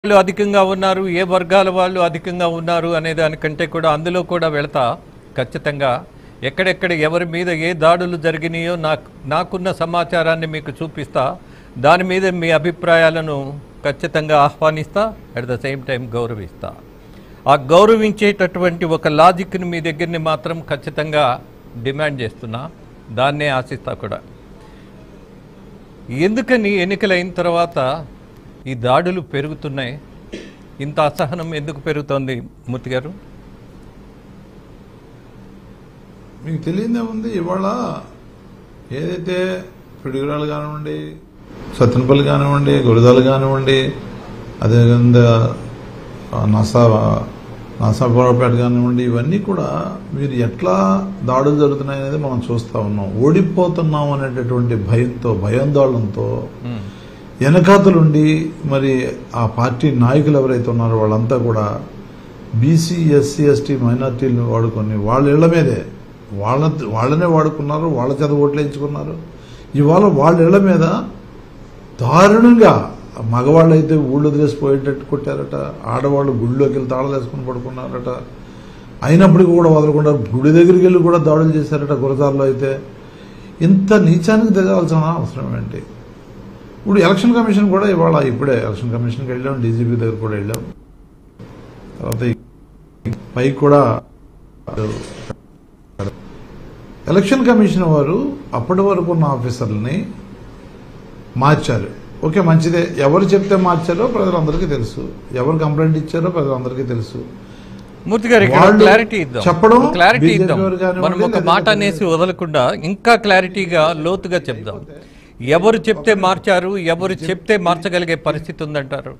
వాళ్ళు అధికంగా ఉన్నారు ఏ వర్గాల వాళ్ళు అధికంగా ఉన్నారు అనే దానికంటే కూడా అందులో కూడా వెళతా ఖచ్చితంగా ఎక్కడెక్కడ ఎవరి మీద ఏ దాడులు జరిగినాయో నాకు నాకున్న సమాచారాన్ని మీకు చూపిస్తా దాని మీద మీ అభిప్రాయాలను ఖచ్చితంగా ఆహ్వానిస్తా అట్ ద సేమ్ టైం గౌరవిస్తా ఆ గౌరవించేటటువంటి ఒక లాజిక్ని మీ దగ్గరని మాత్రం ఖచ్చితంగా డిమాండ్ చేస్తున్నా దాన్నే ఆశిస్తా కూడా ఎందుకని ఎన్నికలైన తర్వాత ఈ దాడులు పెరుగుతున్నాయి ఇంత అసహనం ఎందుకు పెరుగుతోంది మూర్తి గారు మీకు తెలియదే ఉంది ఇవాళ ఏదైతే పిడుగురాలు కానివ్వండి సత్తెనపల్లి కానివ్వండి గురిదాలు కానివ్వండి అదేవిధంగా ఆ, నసా నసాపురపేట కానివ్వండి ఇవన్నీ కూడా మీరు ఎట్లా దాడులు జరుగుతున్నాయి అనేది మనం చూస్తా ఉన్నాం ఓడిపోతున్నాం అనేటటువంటి భయంతో భయాందోళనతో వెనకాతలుండి మరి ఆ పార్టీ నాయకులు ఎవరైతే ఉన్నారో వాళ్ళంతా కూడా బీసీ ఎస్సీ ఎస్టీ మైనార్టీలను వాడుకొని వాళ్ళ ఇళ్ల మీదే వాళ్ళ వాళ్ళనే వాడుకున్నారు వాళ్ళ చేత ఓట్లు వేయించుకున్నారు ఇవాళ వాళ్ళ ఇళ్ల మీద దారుణంగా మగవాళ్ళు అయితే ఊళ్ళు వదిలేసి పోయేటట్టు కొట్టారట ఆడవాళ్ళు గుళ్ళోకి వెళ్ళి తాళాలు వేసుకుని పడుకున్నారట అయినప్పటికీ కూడా వదలకుండా గుడి దగ్గరికి వెళ్ళి కూడా దాడులు చేశారట గురజాల్లో అయితే ఇంత నీచానికి దిగాల్సిన అవసరం ఏంటి ఇప్పుడు ఎలక్షన్ కమిషన్ కూడా ఇవాళ ఇప్పుడే ఎలక్షన్ కమిషన్కి వెళ్ళాం డీజీపీ దగ్గర కూడా వెళ్ళాం తర్వాత ఈ పైకి కూడా ఎలక్షన్ కమిషన్ వారు అప్పటి వరకు ఉన్న ఆఫీసర్లని మార్చారు ఓకే మంచిదే ఎవరు చెప్తే మార్చారో ప్రజలందరికీ తెలుసు ఎవరు కంప్లైంట్ ఇచ్చారో ప్రజలందరికీ తెలుసు మూర్తి గారు ఇక్కడ వాళ్ళు క్లారిటీ ఇద్దాం చెప్పడం, క్లారిటీ BJP ఇద్దాం వారు కానివ్వండి, మనం ఒక లేదా మాట అనేసి వదలకుండా ఇంకా క్లారిటీగా లోతుగా చెప్దాం ఎవరు చెప్తే మార్చారు ఎవరు చెప్తే మార్చగలిగే పరిస్థితి ఉందంటారు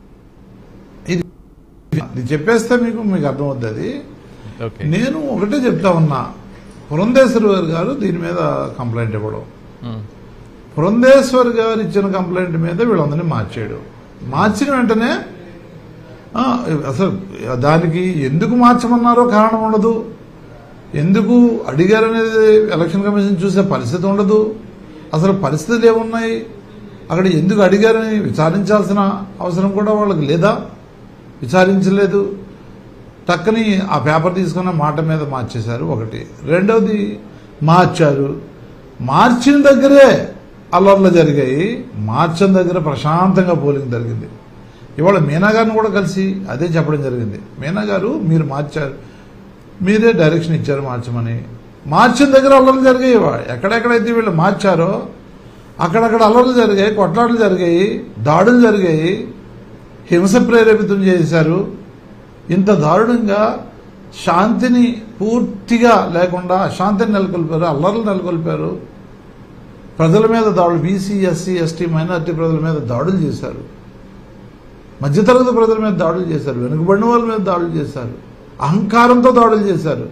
ఇది ఇది చెప్పేస్తే మీకు మీకు అర్థమవుతుంది ఓకే నేను ఒకటే చెప్తా ఉన్నా పురంధేశ్వర్ గారు దీని మీద కంప్లైంట్ ఇవ్వడం ఉమ్. పురంధేశ్వర్ గారు ఇచ్చిన కంప్లైంట్ మీద వీళ్ళందరినీ మార్చాడు మార్చిన వెంటనే ఆ, అసలు దానికి ఎందుకు మార్చమన్నారో కారణం ఉండదు ఎందుకు అడిగారనేది ఎలక్షన్ కమిషన్ చూసే పరిస్థితి ఉండదు అసలు పరిస్థితులు ఏమున్నాయి అక్కడ ఎందుకు అడిగారని విచారించాల్సిన అవసరం కూడా వాళ్ళకి లేదా విచారించలేదు టక్కని ఆ పేపర్ తీసుకున్న మాట మీద మార్చేశారు ఒకటి రెండవది మార్చారు మార్చిన దగ్గరే అల్లర్లు జరిగాయి మార్చిన దగ్గర ప్రశాంతంగా పోలింగ్ జరిగింది ఇవాళ మీనా గారిని కూడా కలిసి అదే చెప్పడం జరిగింది మీనా గారు మీరు మార్చారు మీరే డైరెక్షన్ ఇచ్చారు మార్చమని మార్చిన దగ్గర అల్లర్లు జరిగాయి ఇవాళ. ఎక్కడెక్కడైతే వీళ్ళు మార్చారో అక్కడక్కడ అల్లర్లు జరిగాయి కొట్లాటలు జరిగాయి దాడులు జరిగాయి హింస ప్రేరేపితం చేశారు ఇంత దారుణంగా శాంతిని పూర్తిగా లేకుండా అశాంతిని నెలకొల్పారు అల్లర్లు నెలకొల్పారు ప్రజల మీద దాడులు బీసీ ఎస్సీ ఎస్టీ మైనారిటీ ప్రజల మీద దాడులు చేశారు మధ్యతరగతి ప్రజల మీద దాడులు చేశారు వెనుకబడిన వాళ్ళ మీద దాడులు చేశారు అహంకారంతో దాడులు చేశారు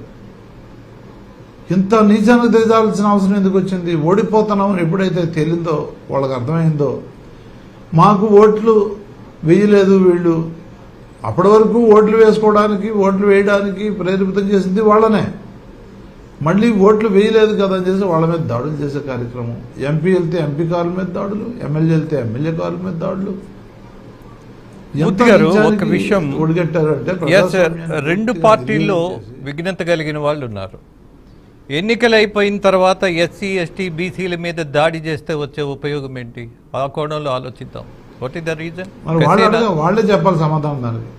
ఇంత నీచానికి దిగాల్సిన అవసరం ఎందుకు వచ్చింది ఓడిపోతున్నాం అని ఎప్పుడైతే తేలిందో వాళ్ళకి అర్థమైందో మాకు ఓట్లు వేయలేదు వీళ్ళు అప్పటి వరకు ఓట్లు వేసుకోవడానికి ఓట్లు వేయడానికి ప్రేరేపితం చేసింది వాళ్ళనే మళ్ళీ ఓట్లు వేయలేదు కదా అని చేసి వాళ్ళ మీద దాడులు చేసే కార్యక్రమం ఎంపీ వెళ్తే ఎంపీ కారుల మీద దాడులు ఎమ్మెల్యే వెళ్తే ఎమ్మెల్యే కారుల మీద దాడులు ఎంత మూర్తి గారు ఒక నీచానికి విషయం ఒడిగట్టారంటే ఎస్ ప్రజాస్వామ్యాన్ని రెండు పూర్తిగా పార్టీల్లో నిర్వీర్యం చేసి. విఘ్నత కలిగిన వాళ్ళు ఉన్నారు ఎన్నికలు అయిపోయిన తర్వాత ఎస్సీ ఎస్టీ బీసీల మీద దాడి చేస్తే వచ్చే ఉపయోగం ఏంటి ఆ కోణంలో ఆలోచిద్దాం వాట్ ఇస్ ద రీజన్ మరి వాళ్ళు అడగ- వాళ్ళే చెప్పాలి సమాధానం దానికి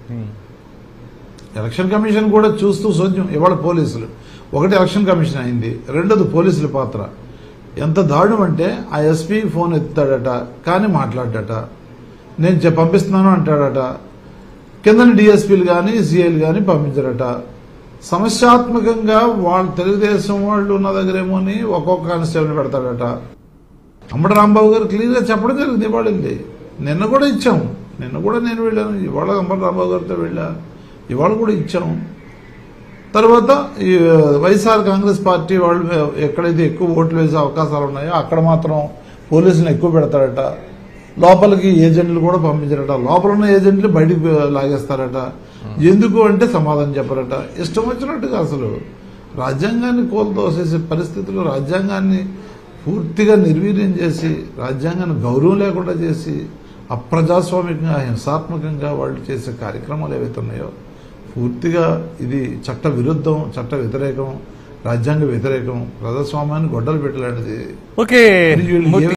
ఎలక్షన్ కమిషన్ కూడా చూస్తూ సోద్యం ఇవాళ పోలీసులు ఒకటి ఎలక్షన్ కమిషన్ అయింది రెండోది పోలీసుల పాత్ర ఎంత దారుణం అంటే ఆ ఎస్పీ ఫోన్ ఎత్తాడట కానీ మాట్లాడట నేను చె- పంపిస్తున్నాను అంటాడట కిందని డిఎస్పీలు కానీ సిఐలు కానీ పంపించారట సమస్యాత్మకంగా వాళ్ళు తెలుగుదేశం వాళ్ళు ఉన్న దగ్గరేమో అని ఒక్కొక్క కానిస్టేబుల్ పెడతాడట అమ్మడ రాంబాబు గారు క్లియర్గా చెప్పడం జరిగింది ఇవాళ వెళ్ళి నిన్న కూడా ఇచ్చాం నిన్న కూడా నేను వెళ్ళాను ఇవాళ అంబటి రాంబాబు గారితో వెళ్ళా ఇవాళ కూడా ఇచ్చాం తర్వాత ఈ వైఎస్ఆర్ కాంగ్రెస్ పార్టీ వాళ్ళు ఎక్కడైతే ఎక్కువ ఓట్లు వేసే అవకాశాలు ఉన్నాయో అక్కడ మాత్రం పోలీసులను ఎక్కువ పెడతారట లోపలికి ఏజెంట్లు కూడా పంపించారట లోపల ఉన్న ఏజెంట్లు బయటికి లాగేస్తారట ఎందుకు అంటే సమాధానం చెప్పరట ఇష్టం వచ్చినట్టుగా అసలు రాజ్యాంగాన్ని కోల్దోసేసే పరిస్థితులు రాజ్యాంగాన్ని పూర్తిగా నిర్వీర్యం చేసి రాజ్యాంగాన్ని గౌరవం లేకుండా చేసి అప్రజాస్వామికంగా హింసాత్మకంగా వాళ్ళు చేసే కార్యక్రమాలు ఏవైతే ఉన్నాయో పూర్తిగా ఇది చట్ట విరుద్ధం చట్ట వ్యతిరేకం రాజ్యాంగ వ్యతిరేకం ప్రజాస్వామ్యాన్ని గొడ్డలు పెట్టలాంటిది ఓకే మరి వీళ్ళు ఏ మూర్తి